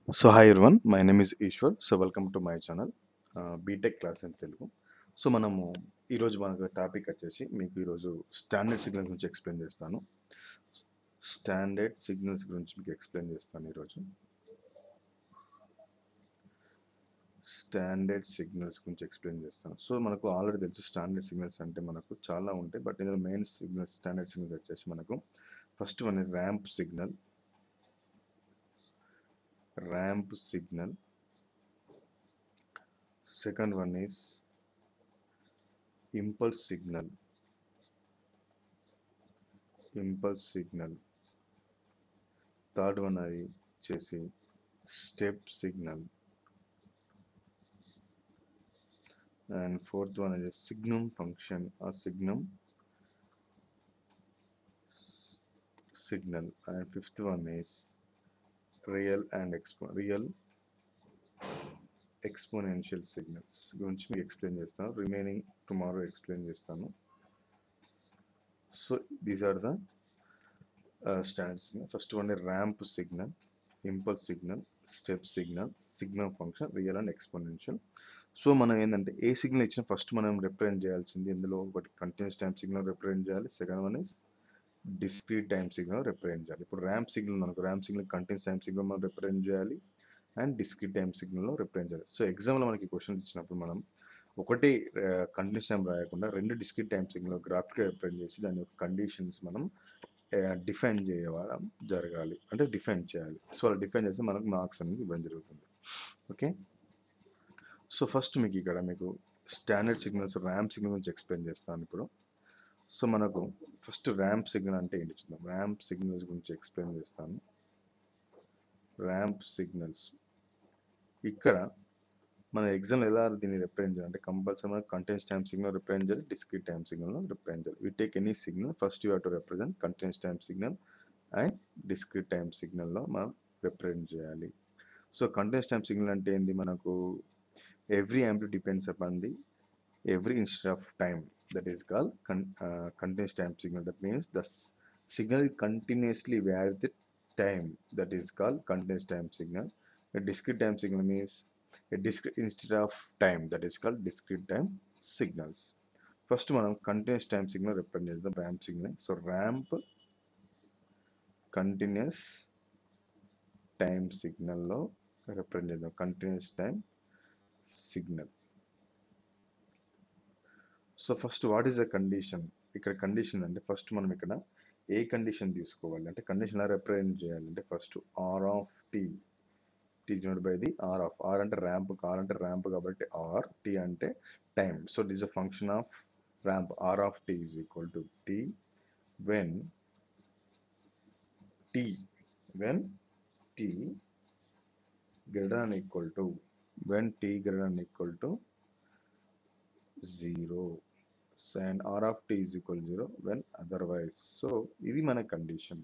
So hi everyone my name is Eshwar so welcome to my channel B Tech class in Telugu so మనము ఈరోజు మనకు topic వచ్చేసి మీకు ఈరోజు స్టాండర్డ్ సిగ్నల్స్ గురించి ఎక్స్ప్లెయిన్ చేస్తాను స్టాండర్డ్ సిగ్నల్స్ గురించి మీకు ఎక్స్ప్లెయిన్ చేస్తాను ఈరోజు స్టాండర్డ్ సిగ్నల్స్ గురించి ఎక్స్ప్లెయిన్ చేస్తాను సో మనకు ఆల్రెడీ తెలుసు స్టాండర్డ్ సిగ్నల్స్ అంటే మనకు చాలా ఉంటాయి బట్ ఇందులో మెయిన్ సిగ్నల్స్ స్టాండర్డ్ సిగ్నల్స్ వచ్చేసి మనకు first one ramp signal ramp signal second one is impulse signal impulse signal third one అది వచ్చేసి step signal and fourth one అది సిగ్నమ్ ఫంక్షన్ ఆ signum signal and fifth one is real and expo real exponential signals గురించి మీకు explain చేస్తాను remaining tomorrow explain చేస్తాను so these are the standard signal first one ramp signal impulse signal step signal signal function real and exponential so మనం ఏంటంటే ఏ signal ఇచ్చినా first మనం represent చేయాల్సింది ఇందులో ఒకటి కంటిన్యూస్ టైం సిగ్నల్ రిప్రజెంట్ చేయాలి second one is discrete time signal represent చేయాలి ఇప్పుడు ర్యాంప్ సిగ్నల్ మనకు ramp signal continuous time signal మనం రిప్రజెంట్ చేయాలి అండ్ డిస్క్రీట్ టైం సిగ్నల్లో రిప్రజెంట్ చేయాలి సో ఎగ్జామ్లో మనకి క్వశ్చన్స్ ఇచ్చినప్పుడు మనం ఒకటి కంటిన్యూస్ టైం రాయకుండా రెండు డిస్క్రీట్ టైం సిగ్నల్ గ్రాఫిక్గా రిప్రజెంట్ చేసి దాని యొక్క కండిషన్స్ మనం డిఫైన్ చేయడం జరగాలి అంటే డిఫైన్ చేయాలి సో అలా డిఫైన్ చేస్తే మనకు మార్క్స్ అనేది ఇవ్వడం జరుగుతుంది ఓకే సో ఫస్ట్ మీకు ఇక్కడ మీకు స్టాండర్డ్ సిగ్నల్స్ ర్యాంప్ సిగ్నల్ గురించి ఎక్స్ప్లెయిన్ చేస్తాను ఇప్పుడు సో మనకు ఫస్ట్ ర్యాంప్ సిగ్నల్ అంటే ఏంటి చూద్దాం ర్యాంప్ సిగ్నల్స్ గురించి ఎక్స్ప్లెయిన్ చేస్తాను ర్యాంప్ సిగ్నల్స్ ఇక్కడ మన ఎగ్జామ్ ఎలా దీన్ని రిప్రజెంట్ చేయాలి అంటే కంపల్సరీ మనకు కంటెన్స్ టైం సిగ్నల్ రిప్రజెంట్ చేయాలి డిస్క్రీట్ టైం సిగ్నల్ రిప్రజెంట్ చేయాలి we take any signal first you have to represent continuous time signal and discrete time సిగ్నల్లో మనం రిప్రజెంట్ చేయాలి సో కంటెన్స్ టైం సిగ్నల్ అంటే ఏంది మనకు every amplitude depends upon the every instant of time that is called con uh, continuous time signal that means the signal continuously vary with time that is called continuous time signal a discrete time signal means a discrete instead of time that is called discrete time signals first మనం continuous time signal represent చేద్దాం ramp signal so ramp continuous time signal లో represent చేద్దాం continuous time signal so first what is the condition ఇక్కడ condition అంటే ఫస్ట్ మనం ఇక్కడ ఏ condition తీసుకోవాలి అంటే కండిషన్ ఎలా రిప్రజెంట్ చేయాలంటే first r of t t denote by the r of r అంటే ర్యాంప్ ఆర్ అంటే ర్యాంప్ కాబట్టి ఆర్ టీ అంటే time so this a function of ramp r of t is equal to t when t when t greater than equal to when t greater than equal to zero and r of t is equal to 0 when otherwise so ఇది మన condition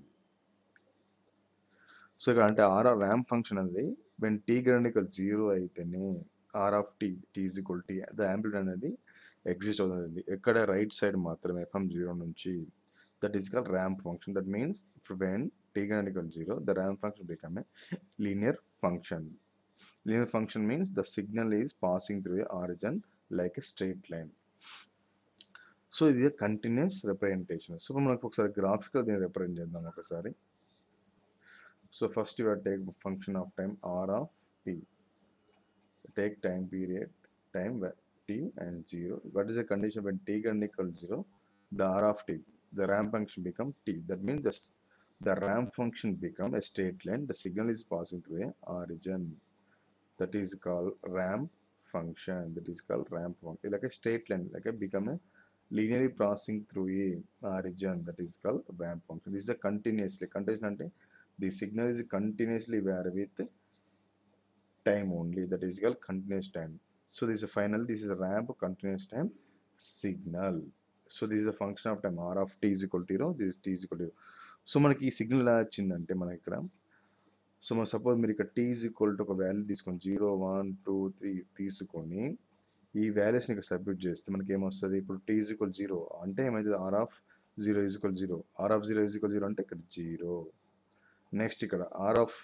so ఇక్కడ అంటే r r ramp function అనేది when t greater equal zero అయితేనే r of t t is equal t the amplitude అనేది exist అవుతుంది ఎక్కడ right side మాత్రమే ఫ్రమ్ జీరో నుంచి that is call ramp function that means when t greater equal zero the ramp function become a linear function linear function means the signal is passing through a origin like a straight line so ఇది continuous representation so మనకు ఒకసారి graphical దీన్ని represent చేద్దాం ఒకసారి so first you take function of time r of t take time period time t and zero what is the condition when t greater equal zero the r of t the ramp function become t that means the the ramp function become a straight line the signal is passing through a origin that is call ramp function that is called ramp function like a straight line like a become a linearly passing through a origin that is called ramp function this is a continuously continuous అంటే the signal is continuously vary with time only that is called continuous time so this is a final this is a ramp continuous time signal so this is a function of time r of t is equal to 0 this is t is equal to 0 so మనకి ఈ signal ఎలా వచ్చిందంటే మనకి ఇక్కడ so మన suppose మీరు ఇక్కడ t is equal to ఒక వాల్యూ తీసుకొని జీరో వన్ టూ త్రీ తీసుకొని ఈ వాల్యూస్ని ఇక్కడ సబ్మిట్ చేస్తే మనకి ఏమొస్తుంది ఇప్పుడు టీ ఈజ్ ఈక్వల్ జీరో అంటే ఏమైతుంది r of zero is equal zero r of zero is equal zero అంటే ఇక్కడ జీరో నెక్స్ట్ ఇక్కడ r of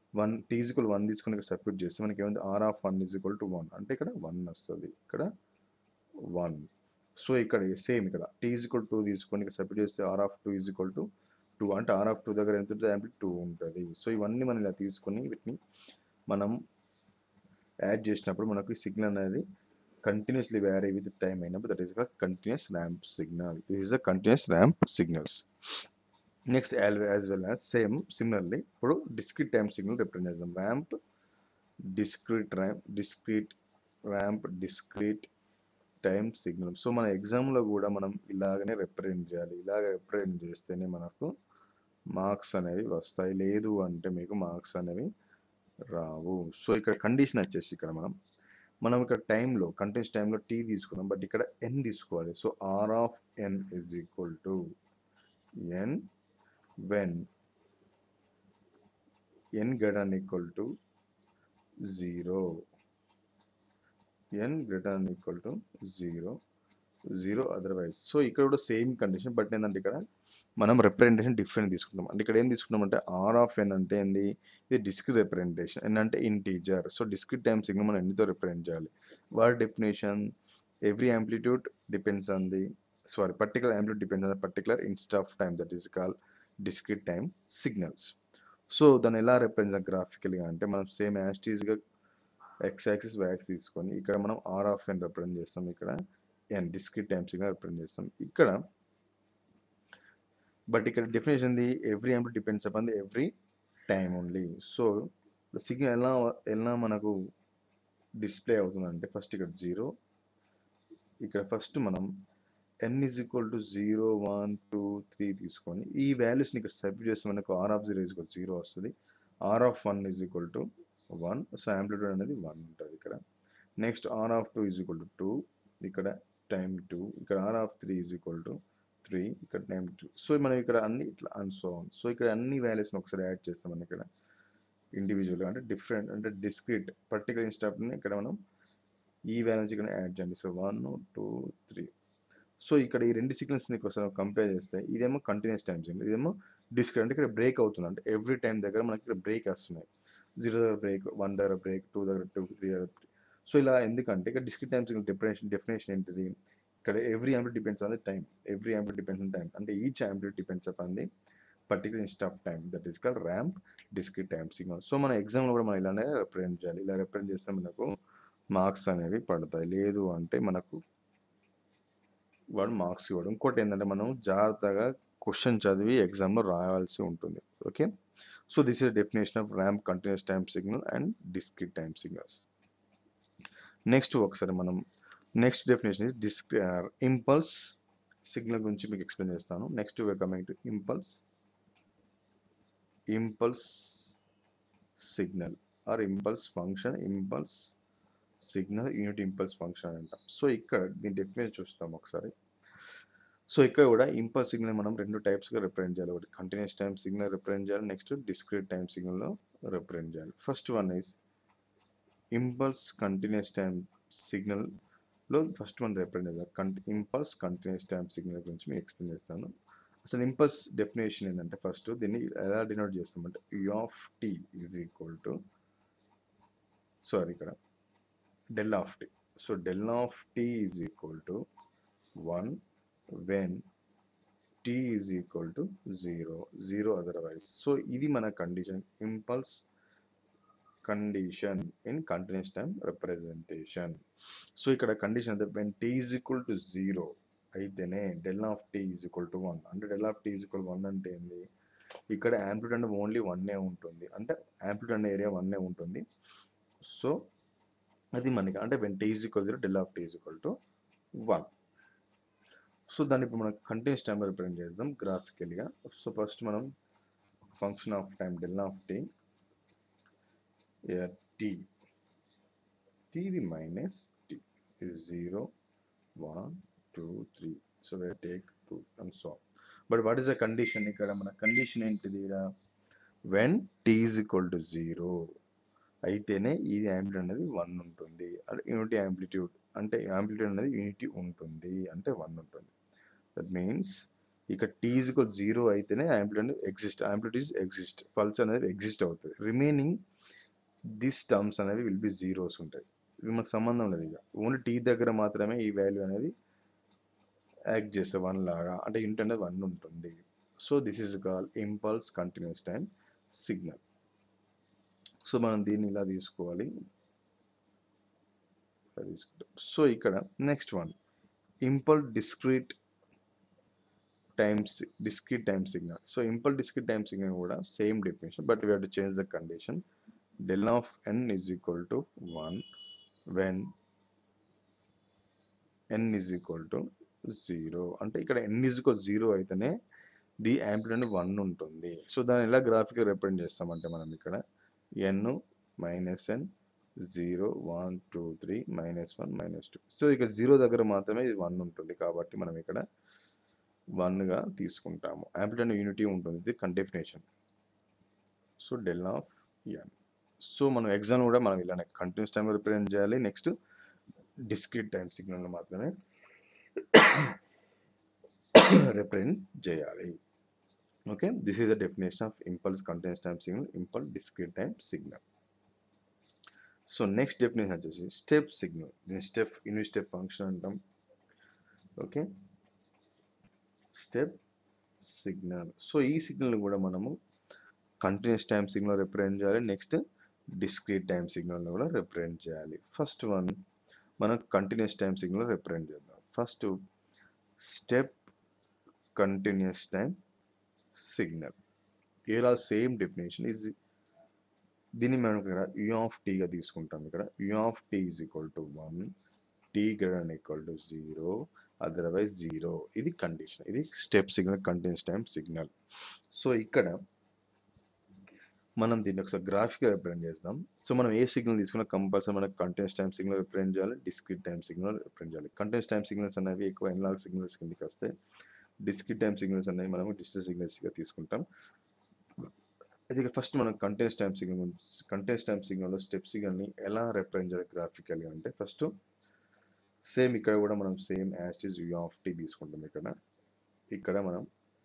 one t is equal one తీసుకుని ఇక్కడ సబ్స్టిట్యూట్ చేస్తే మనకి ఏముంది r of one is equal to one అంటే ఇక్కడ వన్ వస్తుంది ఇక్కడ వన్ సో ఇక్కడ సేమ్ ఇక్కడ టీ ఈజ్ ఈక్వల్ టూ తీసుకొని ఇక్కడ సబ్స్టిట్యూట్ చేస్తే r of two is equal to two అంటే ఆర్ ఆఫ్ టూ దగ్గర ఎంత ఉంటుంది యాంప్లి టూ ఉంటుంది సో ఇవన్నీ మనం ఇలా తీసుకొని వీటిని మనం యాడ్ చేసినప్పుడు మనకు సిగ్నల్ అనేది కంటిన్యూస్లీ వ్యారీ విత్ టైం అయినప్పుడు that is continuous ramp signal this is a continuous ramp signals next as well as same similarly ఇప్పుడు డిస్క్రీట్ టైం సిగ్నల్ రిప్రజెంట్ చేద్దాం ramp discrete ramp discrete ramp discrete time signal so మన ఎగ్జామ్లో కూడా మనం ఇలాగనే represent చేయాలి ఇలాగ represent చేస్తేనే మనకు మార్క్స్ అనేవి వస్తాయి లేదు అంటే మీకు మార్క్స్ అనేవి రావు సో ఇక్కడ కండిషన్ వచ్చేసి ఇక్కడ మనం మనం ఇక్కడ టైంలో కంటిన్యూస్ టైంలో టీ తీసుకున్నాం బట్ ఇక్కడ ఎన్ తీసుకోవాలి so r of n is equal to n when n greater equal to zero n greater equal to zero zero otherwise so ఇక్కడ కూడా సేమ్ కండిషన్ బట్ ఏంటంటే ఇక్కడ మనం రిప్రజెంటేషన్ డిఫరెంట్ తీసుకుంటాం అంటే ఇక్కడ ఏం తీసుకుంటాం అంటే ఆర్ ఆఫ్ ఎన్ అంటే ఏంది ఇది డిస్క్రిట్ రిప్రజెంటేషన్ ఎన్ అంటే integer so discrete time signal మనం ఎన్నితో రిప్రజెంట్ చేయాలి what definition every amplitude depends on the sorry particular amplitude depends on the particular instant of time that is call discrete time signals so దాన్ని ఎలా represent గ్రాఫికల్గా అంటే మనం same యాస్టీస్గా x axis y axis తీసుకొని ఇక్కడ మనం ఆర్ ఆఫ్ ఎన్ రిప్రజెంట్ చేస్తాం ఇక్కడ n discrete time signal represent చేస్తాం ఇక్కడ బట్ ఇక్కడ definition the every యాంప్లి depends upon the every time only so signal ఎలా ఎలా మనకు డిస్ప్లే అవుతుందంటే ఫస్ట్ ఇక్కడ జీరో ఇక్కడ ఫస్ట్ మనం n is equal to zero one two three తీసుకొని ఈ వాల్యూస్ని ఇక్కడ సబ్మిట్ చేస్తే మనకు r of zero is equal zero వస్తుంది r of one is equal to one so amplitude అనేది వన్ ఉంటుంది ఇక్కడ next r of two is equal to two ఇక్కడ టైం టూ ఇక్కడ r of three is equal to three ఇక్కడ time two so మనం ఇక్కడ అన్ని ఇట్లా అండ్ సో ఆన్ సో ఇక్కడ అన్ని వాల్యూస్ని ఒకసారి యాడ్ చేస్తాం మనం ఇక్కడ ఇండివిజువల్గా అంటే డిఫరెంట్ అంటే డిస్క్రిట్ పర్టికులర్ ఇన్స్టాప్ని ఇక్కడ మనం ఈ వాల్యూస్ ఇక్కడ యాడ్ చేయండి so one two three so ఇక్కడ ఈ రెండు సీక్వెన్స్ని ఒకసారి కంపేర్ చేస్తే ఇదేమో కంటిన్యూస్ టైం సిగ్నల్ ఇదేమో డిస్క్రిట్ అంటే ఇక్కడ బ్రేక్ అవుతుంది అంటే ఎవ్రీ టైం దగ్గర మనకి ఇక్కడ బ్రేక్ వస్తున్నాయి జీరో దగ్గర బ్రేక్ వన్ దగ్గర బ్రేక్ టూ దగ్గర టూ త్రీ దగ్గర సో ఇలా ఎందుకంటే ఇక్కడ discrete time signal definition definition ఏంటిది ఇక్కడ every amplitude depends on the time every amplitude depends on time అంటే each amplitude depends upon the particular instant of time that is call ramp discrete time signal so మన ఎగ్జామ్లో కూడా మనం ఇలానే represent చేయాలి ఇలా రిప్రజెంట్ చేస్తే మనకు మార్క్స్ అనేవి పడతాయి లేదు అంటే మనకు వాడు మార్క్స్ ఇవ్వడం ఇంకోటి ఏంటంటే మనం జాగ్రత్తగా క్వశ్చన్ చదివి ఎగ్జామ్లో రాయాల్సి ఉంటుంది okay so this is definition of ramp continuous time signal and discrete time signals next ఒకసారి మనం next definition is discrete impulse signal గురించి మీకు ఎక్స్ప్లెయిన్ చేస్తాను next coming to impulse impulse signal or impulse function impulse signal unit impulse function అంటాం so ఇక్కడ దీని definition చూస్తాం ఒకసారి సో ఇక్కడ కూడా ఇంపల్స్ సిగ్నల్ మనం రెండు టైప్స్గా రిప్రజెంట్ చేయాలి ఒకటి కంటిన్యూస్ టైం సిగ్నల్ రిప్రజెంట్ చేయాలి నెక్స్ట్ డిస్క్రీట్ టైం సిగ్నల్లో రిప్రజెంట్ చేయాలి first one is impulse continuous time సిగ్నల్లో ఫస్ట్ వన్ రిప్రజెంట్ చేయాలి continuous impulse continuous time signal గురించి మీకు ఎక్స్ప్లెయిన్ చేస్తాను అసలు ఇంపల్స్ డెఫినేషన్ ఏంటంటే ఫస్ట్ దీన్ని ఎలా డినోట్ చేస్తామంటే u of t is equal to sorry ఇక్కడ del of t. So del of t is equal to 1 when t is equal to 0, 0 otherwise. So ఇది మన condition impulse condition in continuous time representation so ఇక్కడ condition అయితే when t is equal to zero అయితేనే del of t is equal to one అంటే del of t is equal one అంటే ఏంది ఇక్కడ amplitude అంటే ఓన్లీ వన్నే ఉంటుంది అంటే యాంప్లిట్యూడ్ అనే ఏరియా వన్నే ఉంటుంది సో అది మనకి అంటే when t is equal zero del of t is equal to one so దాన్ని ఇప్పుడు మనం కంటిన్యూస్ టైంలో రిప్రజెంట్ చేద్దాం గ్రాఫికల్గా సో ఫస్ట్ మనం function of time del of t t టీది minus t is 0, 1, 2, 3. So we take 2 and so on. But what is the condition? ఇక్కడ మన కండిషన్ ఏంటిది when t is equal to zero అయితేనే ఇది amplitude అనేది one ఉంటుంది అంటే యూనిటీ యాంప్లిట్యూడ్ అంటే యాంప్లిట్యూడ్ అనేది యూనిటీ ఉంటుంది అంటే వన్ ఉంటుంది దట్ మీన్స్ ఇక టీ ఈజ్ ఈక్వల్ జీరో అయితేనే యాంప్లిట్యూడ్ అనేది exist amplitude is exist pulse అనేది ఎగ్జిస్ట్ అవుతుంది రిమైనింగ్ దిస్ టర్మ్స్ అనేవి విల్ బి జీరోస్ ఉంటాయి ఇవి మనకు సంబంధం లేదు ఇక ఓన్లీ టీ దగ్గర మాత్రమే ఈ వాల్యూ అనేది యాక్ట్ చేస్తే వన్ లాగా అంటే ఇంట్ అనేది వన్ ఉంటుంది so this is call impulse continuous time signal so మనం దీన్ని ఇలా తీసుకోవాలి ఇలా తీసుకుంటాం సో ఇక్కడ next one impulse discrete times discrete time signal so impulse discrete time signal కూడా same definition but we have to change the condition del of n is equal to one when n is equal to zero అంటే ఇక్కడ n is equal zero అయితేనే the amplitude one ఉంటుంది so దాన్ని ఎలా గ్రాఫిక్గా represent చేస్తామంటే మనం ఇక్కడ n minus n zero one two three minus one minus two so ఇక జీరో దగ్గర మాత్రమే ఇది వన్ ఉంటుంది కాబట్టి మనం ఇక్కడ వన్గా తీసుకుంటాము యాంప్లిట్యూడ్ యూనిటీ ఉంటుంది ఇది కండెఫినేషన్ so del of n so మనం ఎగ్జామ్ కూడా మనం ఇలానే కంటిన్యూస్ టైంలో రిప్రజెంట్ చేయాలి నెక్స్ట్ డిస్క్రీట్ టైం సిగ్నల్ మాత్రమే రిప్రజెంట్ చేయాలి okay this is the definition of impulse continuous time signal impulse discrete time signal so next definition వచ్చేసి స్టెప్ సిగ్నల్ దీని స్టెప్ యూనిట్ స్టెప్ ఫంక్షన్ అంటాం ఓకే స్టెప్ సిగ్నల్ సో ఈ signal కూడా మనము continuous time signal represent చేయాలి next discrete time signal కూడా represent చేయాలి first one మనం కంటిన్యూస్ టైం సిగ్నల్ రిప్రజెంట్ చేద్దాం first step continuous time signal ఇలా సేమ్ డెఫినేషన్ ఈజ్ దీన్ని మనం ఇక్కడ యూ ఆఫ్ టీగా తీసుకుంటాం ఇక్కడ u of t is equal to one t greater equal to zero otherwise zero ఇది కండిషన్ ఇది step signal continuous time signal so ఇక్కడ మనం దీన్ని ఒకసారి గ్రాఫిక్గా రిప్రజెంట్ చేద్దాం సో మనం ఏ సిగ్నల్ తీసుకున్నా కంపల్సరీ మనకు కంటిన్యూస్ టైం సిగ్నల్ రిప్రజెంట్ చేయాలి డిస్క్రీట్ టైం సిగ్నల్ రిప్రజెంట్ చేయాలి కంటిన్యూస్ టైం సిగ్నల్స్ అనేవి ఎక్కువ ఎన్లాగ్ సిగ్నల్స్ కిందకి వస్తాయి డిస్క్రీట్ టైం సిగ్నల్స్ అనేవి మనం డిజిటల్ సిగ్నల్స్గా తీసుకుంటాం అది ఫస్ట్ మనం continuous time signal continuous time సిగ్నల్లో స్టెప్ సిగ్నల్ని ఎలా రిప్రజెంట్ చేయాలి గ్రాఫికల్గా అంటే ఫస్ట్ సేమ్ ఇక్కడ కూడా మనం same as it is u of t తీసుకుంటాం ఇక్కడ ఇక్కడ మనం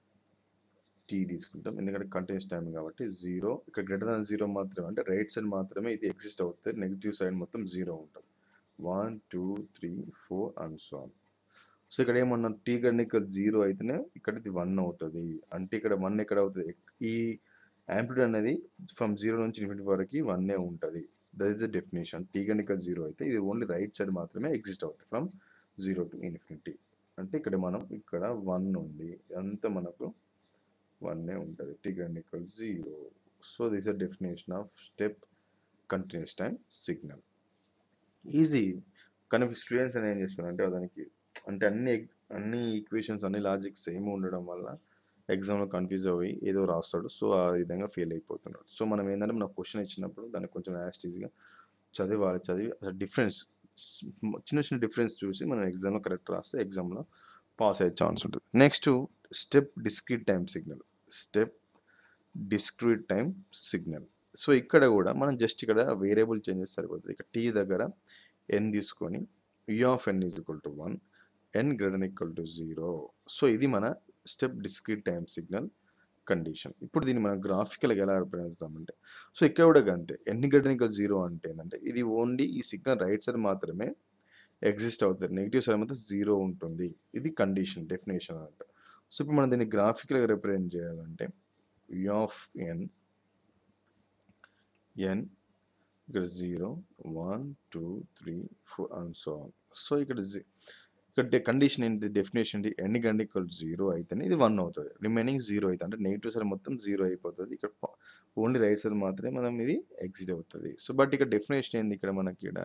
టీ తీసుకుంటాం ఎందుకంటే కంటిన్యూస్ టైం కాబట్టి జీరో ఇక్కడ గ్రేటర్ దాన్ జీరో మాత్రమే అంటే రైట్ సైడ్ మాత్రమే ఇది ఎగ్జిస్ట్ అవుతుంది నెగిటివ్ సైడ్ మొత్తం జీరో ఉంటుంది one two three four and so on so ఇక్కడ ఏమన్నా టీ కన్నా ఇక్కడ జీరో అయితేనే ఇక్కడ ఇది వన్ అవుతుంది అంటే ఇక్కడ వన్ ఎక్కడ అవుతుంది ఈ యాంప్లిట్యూడ్ అనేది ఫ్రమ్ జీరో నుంచి ఇన్ఫినిటీ వరకు వన్నే ఉంటుంది that is the definition t కన్నా ఇక్కడ జీరో అయితే ఇది ఓన్లీ రైట్ సైడ్ మాత్రమే ఎగ్జిస్ట్ అవుతుంది ఫ్రమ్ జీరో టు ఇన్ఫినిటీ అంటే ఇక్కడ మనం ఇక్కడ వన్ ఉంది అంతా మనకు వన్నే ఉంటుంది టీ కన్నా ఇక్కడ zero so this the definition of step continuous time signal easy కానీ స్టూడెంట్స్ అని ఏం చేస్తారంటే దానికి అంటే అన్ని అన్ని ఈక్వేషన్స్ అన్ని లాజిక్ సేమ్ ఉండడం వల్ల ఎగ్జామ్లో కన్ఫ్యూజ్ అయ్యి ఏదో రాస్తాడు సో ఆ విధంగా ఫెయిల్ అయిపోతున్నాడు సో మనం ఏంటంటే మన క్వశ్చన్ ఇచ్చినప్పుడు దాన్ని కొంచెం యాస్టీజ్గా చదివాలి చదివి అసలు డిఫరెన్స్ చిన్న చిన్న డిఫరెన్స్ చూసి మనం ఎగ్జామ్లో కరెక్ట్ రాస్తే ఎగ్జామ్లో పాస్ అయ్యే ఛాన్స్ ఉంటుంది next step discrete time signal step discrete time signal so ఇక్కడ కూడా మనం జస్ట్ ఇక్కడ వేరియబుల్ చేంజెస్ సరిపోతుంది ఇక్కడ టీ దగ్గర ఎన్ తీసుకొని u of n is equal to one n greater equal to zero so ఇది మన step discrete time signal condition ఇప్పుడు దీన్ని మనం గ్రాఫికల్గా ఎలా రిప్రజెంట్ చేస్తామంటే సో ఇక్కడ కూడా అంతే ఎన్ని గ్రేటర్ ఈక్వల్ జీరో అంటే ఏంటంటే ఇది ఓన్లీ ఈ సిగ్నల్ రైట్ సైడ్ మాత్రమే ఎగ్జిస్ట్ అవుతుంది నెగిటివ్ సైడ్ మాత్రం జీరో ఉంటుంది ఇది కండిషన్ డెఫినేషన్ అంట సో ఇప్పుడు మనం దీన్ని గ్రాఫికల్గా రిప్రజెంట్ చేయాలంటే యూ ఆఫ్ ఎన్ ఎన్ ఇక్కడ zero one two three four and so on so ఇక్కడ జీ- ఇక్కడ కండిషన్ ఏంటి డెఫినేషన్ ఏంటి ఎన్ని గంట ఈక్వల్ జీరో అయితేనే ఇది వన్ అవుతుంది రిమైనింగ్ జీరో అయితే అంటే నెగిటివ్ సైడ్ మొత్తం జీరో అయిపోతుంది ఇక్కడ ఓన్లీ రైట్ సైడ్ మాత్రమే మనం ఇది ఎగ్జిట్ అవుతుంది సో బట్ ఇక్కడ డెఫినేషన్ ఏంది ఇక్కడ మనకి ఇక్కడ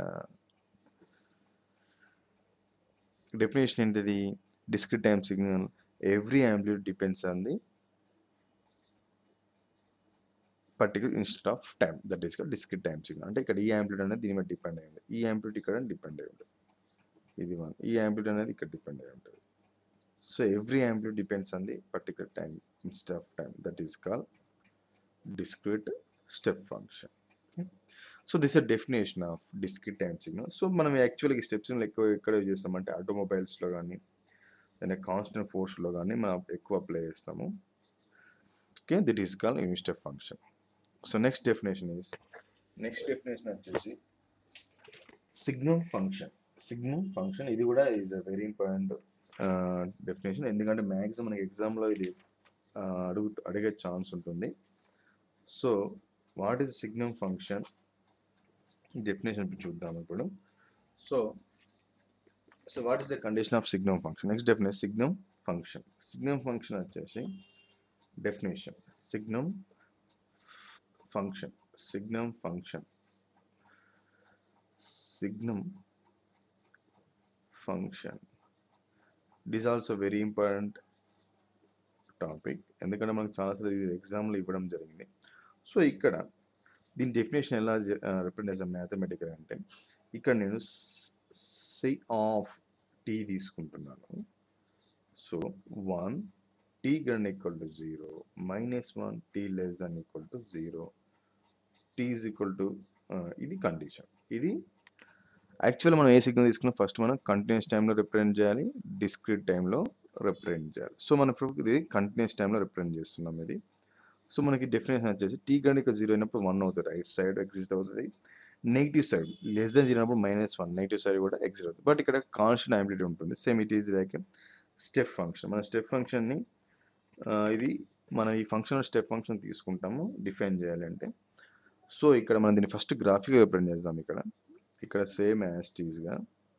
డెఫినేషన్ ఏంటిది discrete time signal every amplitude depends on the particular instant of time that is discrete time signal అంటే ఇక్కడ ఈ యాంప్లిట్యూడ్ అనేది దీని మీద డిపెండ్ అయి ఉంటుంది ఈ యాంప్లిట్యూడ్ ఇక్కడ డిపెండ్ అయి ఉంటుంది ఇది వన్ ఈ యాంప్లిట్యూడ్ అనేది ఇక్కడ డిపెండ్ అయి ఉంటుంది so every amplitude depends on the particular time instant of time that is call discrete step function so this uh definition of discrete time signal so మనం యాక్చువల్గా ఈ స్టెప్స్ ఎక్కువ ఎక్కడ యూజ్ చేస్తామంటే ఆటోమొబైల్స్లో కానీ దాని కాన్స్టెంట్ ఫోర్స్లో కానీ మనం ఎక్కువ అప్లై చేస్తాము okay that is call unit step function so next definition is next definition వచ్చేసి సిగ్నమ్ ఫంక్షన్ సిగ్నమ్ ఫంక్షన్ ఇది కూడా is uh very important definition ఎందుకంటే మ్యాక్సిమం మనకి ఎగ్జామ్లో ఇది uh, అడుగు అడిగే ఛాన్స్ ఉంటుంది so what is signum function definition చూద్దాం ఇప్పుడు so so what is the condition of signum function next definition signum function signum function వచ్చేసి definition signum function signum function signum function it is also very important topic ఎందుకంటే మనకు చాలాసార్లు ఇది ఎగ్జామ్లో ఇవ్వడం జరిగింది సో ఇక్కడ దీని డెఫినేషన్ ఎలా రిప్రజెంట్ చేస్తాం మ్యాథమెటికల్ అంటే ఇక్కడ నేను సి ఆఫ్ టీ తీసుకుంటున్నాను so one t greater equal to zero minus one t less than equal to zero t is equal to ఇది కండిషన్ ఇది యాక్చువల్ మనం ఏ సిగ్నల్ తీసుకున్నా ఫస్ట్ మనం కంటిన్యూస్ టైంలో రిప్రజెంట్ చేయాలి డిస్క్రీట్ టైంలో రిప్రజెంట్ చేయాలి సో మనం ఇప్పుడు ఇది కంటిన్యూస్ టైంలో రిప్రజెంట్ చేస్తున్నాం ఇది సో మనకి డెఫినేషన్ వచ్చేసి టీ గంట జీరో అయినప్పుడు వన్ అవుతుంది రైట్ సైడ్ ఎగ్జిస్ట్ అవుతుంది negative side less than zero అయినప్పుడు మైనస్ వన్ నెగిటివ్ సైడ్ కూడా ఎగ్జిట్ అవుతుంది బట్ ఇక్కడ కాన్స్టెంట్ యాబిలిటీ ఉంటుంది same it is like step function మన స్టెప్ ఫంక్షన్ని ఇది మనం ఈ ఫంక్షన్ స్టెప్ ఫంక్షన్ తీసుకుంటాము డిఫైన్ చేయాలంటే సో ఇక్కడ మనం దీన్ని ఫస్ట్ గ్రాఫిక్గా రిప్రజెంట్ చేద్దాం ఇక్కడ ఇక్కడ సేమ్ యాస్టీస్గా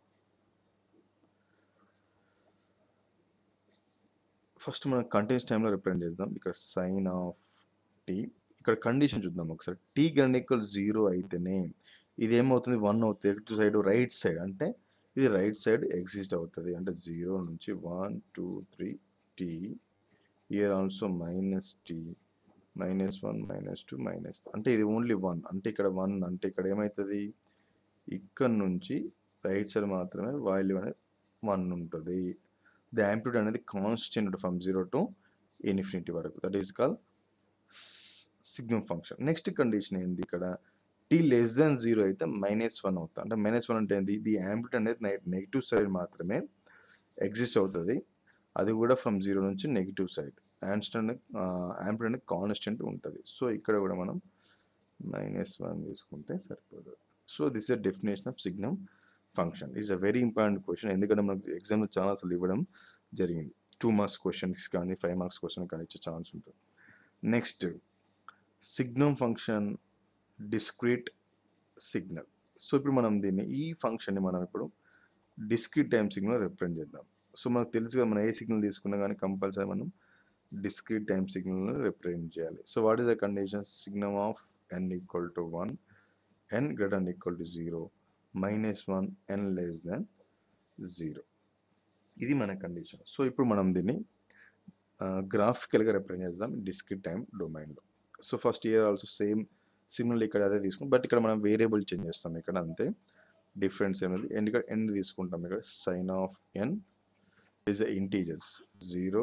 ఫస్ట్ మనం కంటిన్యూస్ టైంలో రిప్రజెంట్ చేద్దాం ఇక్కడ సైన్ ఆఫ్ టీ ఇక్కడ కండిషన్ చూద్దాం ఒకసారి టీ గ్రాండ్ ఈక్వల్ జీరో అయితేనే ఇది ఏమవుతుంది వన్ అవుతుంది ఎటు సైడ్ రైట్ సైడ్ అంటే ఇది రైట్ సైడ్ ఎగ్జిస్ట్ అవుతుంది అంటే జీరో నుంచి one two three t here also minus t minus one minus two minus అంటే ఇది ఓన్లీ వన్ అంటే ఇక్కడ వన్ అంటే ఇక్కడ ఏమవుతుంది ఇక్కడ నుంచి రైట్ సైడ్ మాత్రమే వాల్యూ అనేది వన్ ఉంటుంది ద యాంప్లిట్యూడ్ అనేది constant from zero to infinity వరకు that is call signum function next condition ఏంది ఇక్కడ టీ లెస్ దాన్ జీరో అయితే మైనస్ వన్ అవుతుంది అంటే మైనస్ వన్ అంటే ఏంది ఇది యాంప్లిట్యూడ్ అనేది నెగిటివ్ సైడ్ మాత్రమే ఎగ్జిస్ట్ అవుతుంది అది కూడా ఫ్రమ్ జీరో నుంచి నెగిటివ్ సైడ్ యాన్స్టెంట్ యాంప్లిట్యూడ్ అనేది కాన్స్టెంట్ ఉంటుంది సో ఇక్కడ కూడా మనం మైనస్ వన్ తీసుకుంటే సరిపోతుంది so this is definition of signum function is uh very important question ఎందుకంటే మనకు ఎగ్జామ్లో చాలా అసలు ఇవ్వడం జరిగింది టూ మార్క్స్ క్వశ్చన్స్ కానీ ఫైవ్ మార్క్స్ క్వశ్చన్ కానీ ఇచ్చే ఛాన్స్ ఉంటుంది next signum function discrete signal so ఇప్పుడు మనం దీన్ని ఈ ఫంక్షన్ని మనం ఇప్పుడు డిస్క్రీట్ టైం సిగ్నల్ రిప్రజెంట్ చేద్దాం సో మనకు తెలుసు కదా మనం ఏ సిగ్నల్ తీసుకున్నా కానీ కంపల్సరీ మనం డిస్క్రీట్ టైం సిగ్నల్ని రిప్రజెంట్ చేయాలి so what is the condition signum of n equal to one n greater and equal to zero minus one n less than zero ఇది మన కండిషన్ సో ఇప్పుడు మనం దీన్ని గ్రాఫికల్గా రిప్రజెంట్ చేద్దాం డిస్క్రిట్ టైం డొమైన్లో so first here also same signal ఇక్కడ అదే తీసుకుంటాం బట్ ఇక్కడ మనం వేరియబుల్ చేంజ్ చేస్తాం ఇక్కడ అంతే డిఫరెన్స్ అనేది అండ్ ఇక్కడ ఎన్ తీసుకుంటాం ఇక్కడ sign of n is integers zero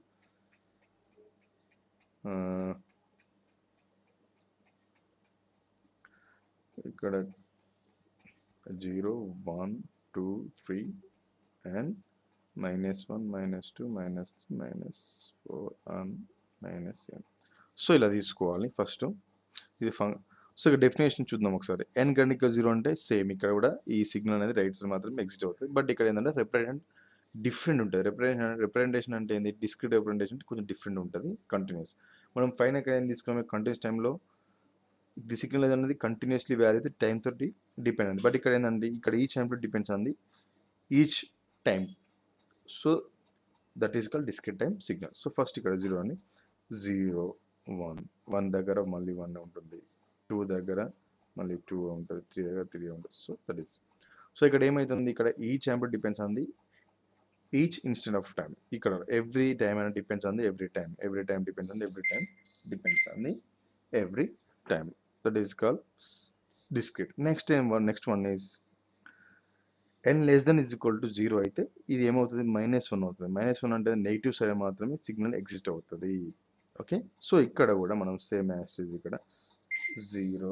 ఇక్కడ zero one two three and minus one minus two minus three minus four and minus n so ఇలా తీసుకోవాలి ఫస్ట్ ఇది ఫంక్ సో ఇక్కడ డెఫినేషన్ చూద్దాం ఒకసారి ఎన్ గండిక జీరో అంటే సేమ్ ఇక్కడ కూడా ఈ సిగ్నల్ అనేది రైట్ సైడ్ మాత్రం ఎగ్జిట్ అవుతుంది బట్ ఇక్కడ ఏంటంటే రిప్రజెంట్ డిఫరెంట్ ఉంటుంది రిప్రజెంటేషన్ రిప్రజెంటేషన్ అంటే ఏంది డిస్క్రిట్ రిప్రజెంటేషన్ కొంచెం డిఫరెంట్ ఉంటుంది కంటిన్యూస్ మనం పైన ఇక్కడ ఏం తీసుకున్నాం కంటిన్యూస్ టైంలో ది సిగ్నల్ అనేది కంటిన్యూస్లీ వ్యారీ అయితే టైం తోటి డిపెండ్ అండి బట్ ఇక్కడ ఏంటంటే ఇక్కడ ఈచ్ టైంలో డిపెండ్స్ అంది each time so that is call discrete time signal so first ఇక్కడ జీరో అని జీరో వన్ వన్ దగ్గర మళ్ళీ వన్ ఉంటుంది టూ దగ్గర మళ్ళీ టూ ఉంటుంది త్రీ దగ్గర త్రీ ఉంటుంది సో దట్ ఈస్ సో ఇక్కడ ఏమవుతుంది ఇక్కడ each ample depends on the each instant of time ఇక్కడ ఎవ్రీ టైం అనేది depends on the every time every time depends on the every time depends on the every time that is call discrete next time one next one is n less than is equal to zero అయితే ఇది ఏమవుతుంది minus one అవుతుంది minus one అంటే negative side మాత్రమే signal exist అవుతుంది okay so ఇక్కడ కూడా మనం సేమ్ యాస్టేజ్ ఇక్కడ జీరో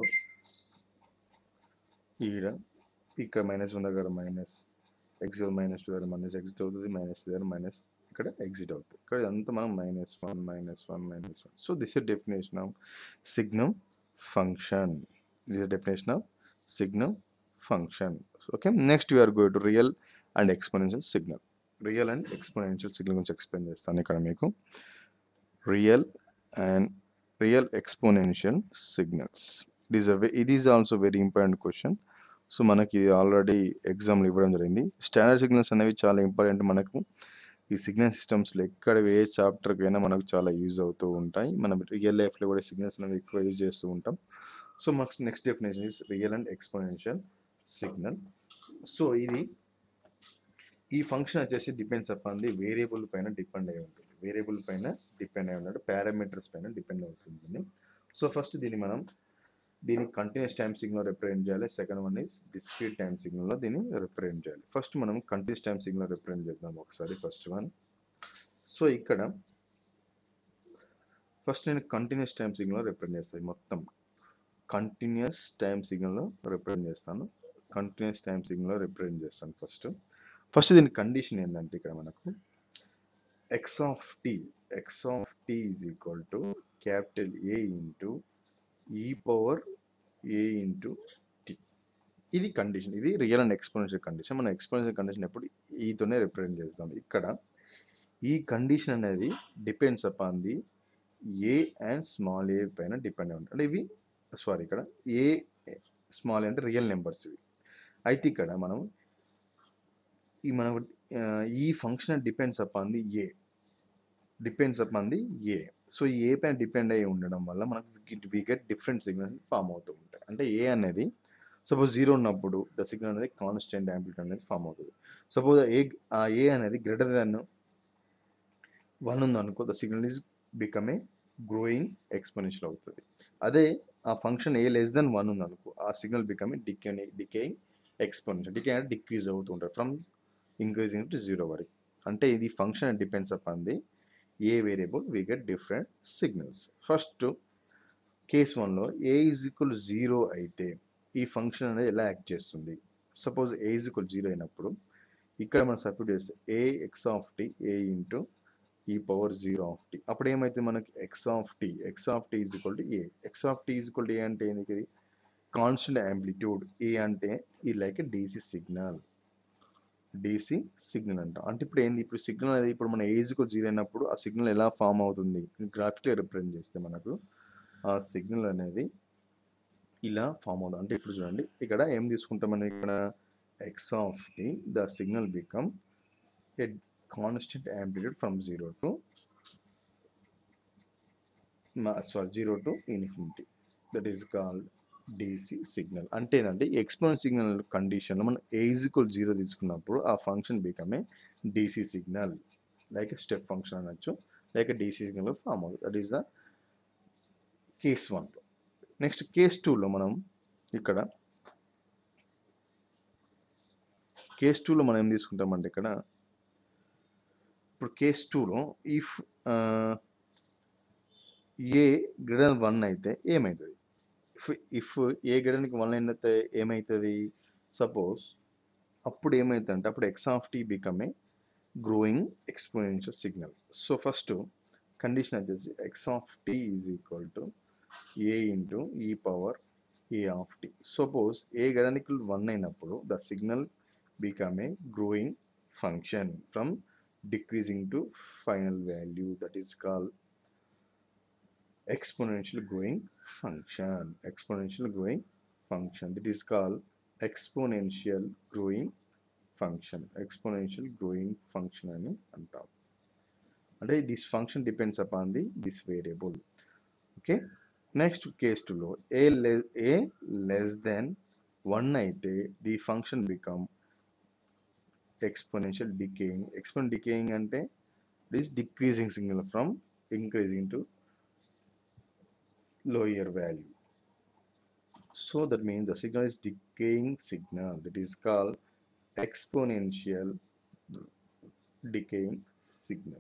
ఈడ ఇక్కడ మైనస్ వన్ దగ్గర మైనస్ ఎక్స్ మైనస్ టూ దగ్గర మైనస్ ఎగ్జిట్ అవుతుంది మైనస్ దగ్గర మైనస్ ఇక్కడ ఎగ్జిట్ అవుతుంది ఇక్కడ ఇదంతా మనం minus one minus one minus one so this is definition of signum function this is definition of signum function okay next you are go to real and exponential signal real and exponential signal గురించి explain చేస్తాను ఇక్కడ మీకు real and real exponential signals it is ఇది is also very important question so మనకి already ఎగ్జామ్లు ఇవ్వడం జరిగింది standard signals అనేవి చాలా ఇంపార్టెంట్ మనకు ఈ సిగ్నల్ సిస్టమ్స్లో ఎక్కడ ఏ చాప్టర్కి అయినా మనకు చాలా యూజ్ అవుతూ ఉంటాయి మనం రియల్ లైఫ్లో కూడా సిగ్నల్స్ అనేవి ఎక్కువ యూజ్ చేస్తూ ఉంటాం సో మనకు next definition is real and exponential signal so ఇది ఈ ఫంక్షన్ వచ్చేసి డిపెండ్స్ అపాన్ ది వేరియబుల్ పైన డిపెండ్ అయి ఉంటుంది వేరియబుల్ పైన డిపెండ్ అయి ఉన్నాడు పారామీటర్స్ పైన డిపెండ్ అవుతుంది సో ఫస్ట్ దీన్ని మనం దీన్ని కంటిన్యూస్ టైం సిగ్నల్ రిప్రజెంట్ చేయాలి second one is discrete time సిగ్నల్లో దీన్ని రిప్రజెంట్ చేయాలి ఫస్ట్ మనం కంటిన్యూస్ టైం సిగ్నల్ రిప్రజెంట్ చేద్దాం ఒకసారి ఫస్ట్ వన్ సో ఇక్కడ ఫస్ట్ నేను కంటిన్యూస్ టైం సిగ్నల్ రిప్రజెంట్ చేస్తాను మొత్తం కంటిన్యూస్ టైం సిగ్నల్లో రిప్రజెంట్ చేస్తాను కంటిన్యూస్ టైం సిగ్నల్లో రిప్రజెంట్ చేస్తాను ఫస్ట్ ఫస్ట్ దీని కండిషన్ ఏంటంటే ఇక్కడ మనకు x of t x of t is equal to capital A into e power a into t ఇది కండిషన్ ఇది రియల్ అండ్ ఎక్స్పోనెన్షియల్ కండిషన్ మనం ఎక్స్పోనెన్షియల్ కండిషన్ ఎప్పుడు ఈతోనే రిప్రజెంట్ చేస్తాం ఇక్కడ ఈ కండిషన్ అనేది depends upon the A and small a పైన డిపెండ్ అయి ఉంటుంది అంటే ఇవి సారీ ఇక్కడ ఏ స్మాల్ అంటే రియల్ నెంబర్స్ ఇవి అయితే ఇక్కడ మనం ఈ మనకు ఆ, ఈ function depends upon the a depends upon the a so ఈ ఏ పైన డిపెండ్ అయ్యి ఉండడం వల్ల మనకు we get different signal form అవుతూ ఉంటాయి అంటే ఏ అనేది సపోజ్ జీరో ఉన్నప్పుడు ద సిగ్నల్ అనేది కాన్స్టెంట్ యాంప్లిట్యూడ్ అనేది ఫామ్ అవుతుంది సపోజ్ ఏ ఆ ఏ అనేది గ్రేటర్ దాన్ వన్ ఉందనుకో the signal is become a growing exponential అవుతుంది అదే ఆ function a less than one ఉందనుకో ఆ signal become a decay decaying exponential decay అంటే డిక్రీజ్ అవుతూ ఉంటుంది ఫ్రమ్ ఇంక్రీజింగ్ టు జీరో వరకు అంటే ఇది function depends upon the a variable we get different signals first case వన్లో ఏ ఈజ్ ఈక్వల్ జీరో అయితే ఈ ఫంక్షన్ అనేది ఎలా యాక్ట్ చేస్తుంది suppose a is equal zero అయినప్పుడు ఇక్కడ మనం సబ్స్టిట్యూట్ చేస్తే a x of t a into e power zero of t అప్పుడు ఏమైతే మనకి x of t x of t is equal to a x of t is equal to a అంటే ఏంటి constant amplitude a అంటే ఈ like DC signal DC signal అంట అంటే ఇప్పుడు ఏంది ఇప్పుడు సిగ్నల్ అనేది ఇప్పుడు మన ఏజ్కి జీరో అయినప్పుడు ఆ సిగ్నల్ ఎలా ఫామ్ అవుతుంది గ్రాఫిక్గా రిప్రజెంట్ చేస్తే మనకు ఆ సిగ్నల్ అనేది ఇలా ఫామ్ అవుతుంది అంటే ఇప్పుడు చూడండి ఇక్కడ ఏం తీసుకుంటాం మనం ఇక్కడ x of t the signal become a constant amplitude from zero to sorry zero to infinity that is called DC signal అంటే ఏంటంటే ఎక్స్పోనెంట్ సిగ్నల్ కండిషన్లో మనం ఏజికల్ జీరో తీసుకున్నప్పుడు ఆ function become a DC signal like step function అనొచ్చు like DC signal form అవుతుంది that is the case వన్లో next case టూలో మనం ఇక్కడ కేస్ టూలో మనం ఏం తీసుకుంటామంటే ఇక్కడ ఇప్పుడు కేస్ టూలో ఇఫ్ ఏ గ్రేటర్ వన్ అయితే ఏమవుతుంది ఇఫ్ ఇఫ్ ఏ గడనికి వన్ అయితే ఏమవుతుంది సపోజ్ అప్పుడు ఏమవుతుంది అంటే అప్పుడు x of t become a growing exponential signal so first condition వచ్చేసి x of t is equal to a into e power a of t suppose a గడనికి one అయినప్పుడు the signal become a growing function from decreasing to final value that is call exponential growing function exponential growing function that is called exponential growing function exponential growing function అని అంటాం అంటే this function depends upon the this variable okay next case టూలో a less a less than one అయితే the function become exponential decaying exponential decaying అంటే it is decreasing signal from increasing to lower value. So that means the signal is decaying signal that is called exponential decaying signal.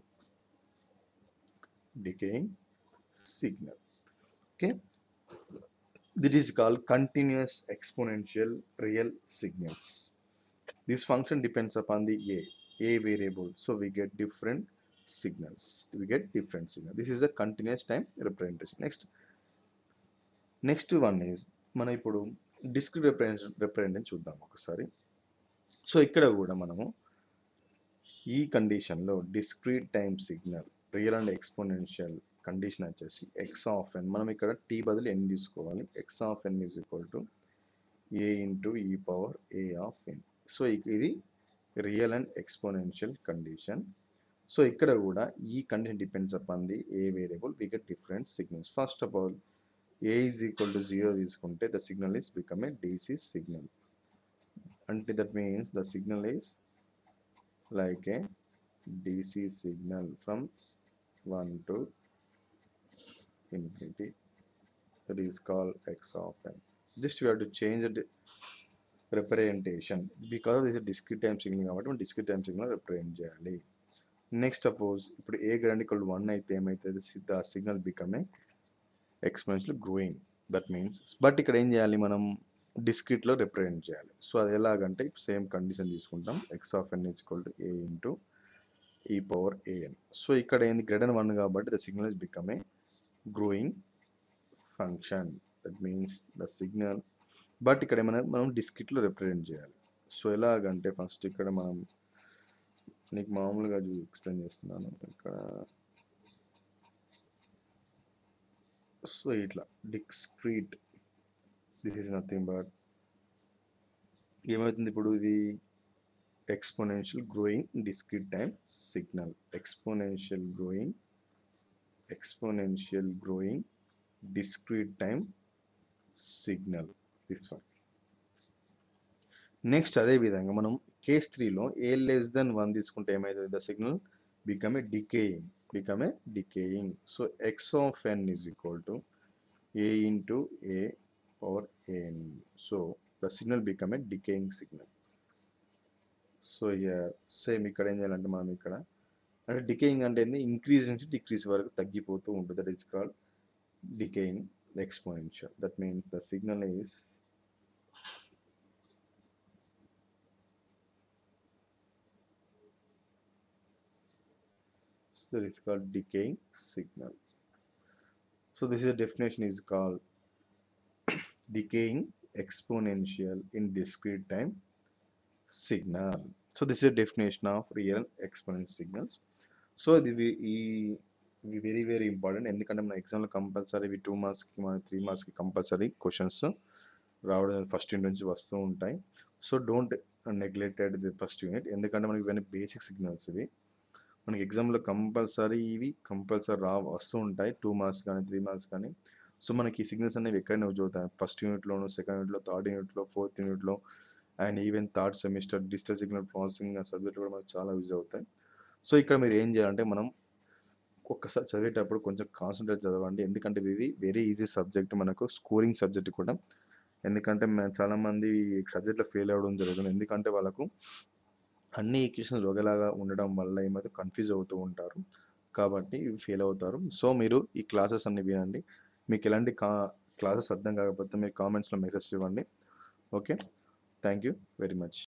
Decaying signal. Okay. That is called continuous exponential real signals. This function depends upon the A, A variable. So we get different signals we get different signal this is the continuous time representation next next one is మనం ఇప్పుడు discrete representation representation చూద్దాం ఒకసారి so ఇక్కడ కూడా మనము ఈ కండిషన్లో discrete time signal real and exponential condition వచ్చేసి ఎక్స్ ఆఫ్ ఎన్ మనం ఇక్కడ టీ బదులు ఎన్ తీసుకోవాలి x of n is equal to a into e power a of n so ఇది real and exponential condition so ఇక్కడ కూడా ఈ condition depends upon the a variable we get different signals first of all a is equal to zero తీసుకుంటే the signal is become a DC signal అంటే that means the signal is like a DC signal from one to infinity that is called x of n just we have to change the di- representation because this is a discrete time signal కాబట్టి మనం discrete time signal represent చేయాలి next suppose ఇప్పుడు a greater equal one అయితే ఏమైతుంది the signal become a exponential growing that means but ఇక్కడ ఏం చేయాలి మనం డిస్క్రిట్లో రిప్రజెంట్ చేయాలి సో అది ఎలాగంటే సేమ్ కండిషన్ తీసుకుంటాం x of n is equal to a into e power a n so ఇక్కడ ఏంది గ్రేటర్ వన్ కాబట్టి the signal is become a growing function that means the signal but ఇక్కడ ఏమైనా మనం డిస్క్రిట్లో రిప్రజెంట్ చేయాలి సో ఎలాగంటే ఫస్ట్ ఇక్కడ మనం నీకు మామూలుగా ఎక్స్ప్లెయిన్ చేస్తున్నాను ఇక్కడ సో ఇట్లా discrete this is nothing but ఏమవుతుంది ఇప్పుడు ఇది exponential growing discrete time signal exponential growing exponential growing discrete time signal this one next అదే విధంగా మనం కేస్ త్రీలో ఏ లెస్ దెన్ వన్ తీసుకుంటే ఏమవుతుంది the signal become a decaying become a decaying so x of n is equal to a into a power a n so the signal become a decaying signal so same ఇక్కడ ఏం చేయాలంటే మనం ఇక్కడ అంటే decaying అంటే ఏంది ఇంక్రీజ్ నుంచి decrease వరకు తగ్గిపోతూ ఉంటుంది that is called decaying exponential that means the signal is that is called decaying signal so this is a definition is called decaying exponential in discrete time signal so this is a definition of real exponential signals so ఇది వి- ఈ ఇవి very very important ఎందుకంటే మన ఎగ్జామ్లో compulsory ఇవి two మార్క్స్కి మన త్రీ మార్క్స్కి కంపల్సరీ క్వశ్చన్స్ రావడం ఫస్ట్ యూనిట్ నుంచి వస్తూ ఉంటాయి so don't neglected the first unit ఎందుకంటే మనకి ఇవన్నీ బేసిక్ సిగ్నల్స్ ఇవి మనకి ఎగ్జామ్లో కంపల్సరీ ఇవి కంపల్సరీ రా వస్తూ ఉంటాయి టూ మార్క్స్ కానీ త్రీ మార్క్స్ కానీ సో మనకి ఈ సిగ్నల్స్ అనేవి ఎక్కడైనా యూజ్ అవుతాయి ఫస్ట్ యూనిట్లోను సెకండ్ యూనిట్లో థర్డ్ యూనిట్లో ఫోర్త్ యూనిట్లో and even third semester digital signal processing subject కూడా మనకు చాలా యూజ్ అవుతాయి సో ఇక్కడ మీరు ఏం చేయాలంటే మనం ఒక్కసారి చదివేటప్పుడు కొంచెం కాన్సన్ట్రేట్ చదవండి ఎందుకంటే ఇది వెరీ ఈజీ సబ్జెక్ట్ మనకు స్కోరింగ్ సబ్జెక్ట్ కూడా ఎందుకంటే మ- చాలా మంది ఈ సబ్జెక్ట్లో ఫెయిల్ అవ్వడం జరుగుతుంది ఎందుకంటే వాళ్ళకు అన్ని ఈక్వేషన్స్ ఒకేలాగా ఉండడం వల్ల ఏమైతే కన్ఫ్యూజ్ అవుతూ ఉంటారు కాబట్టి ఫెయిల్ అవుతారు సో మీరు ఈ క్లాసెస్ అన్ని వినండి మీకు ఎలాంటి కా క్లాసెస్ అర్థం కాకపోతే మీరు కామెంట్స్లో మెసేజ్ ఇవ్వండి okay thank you very much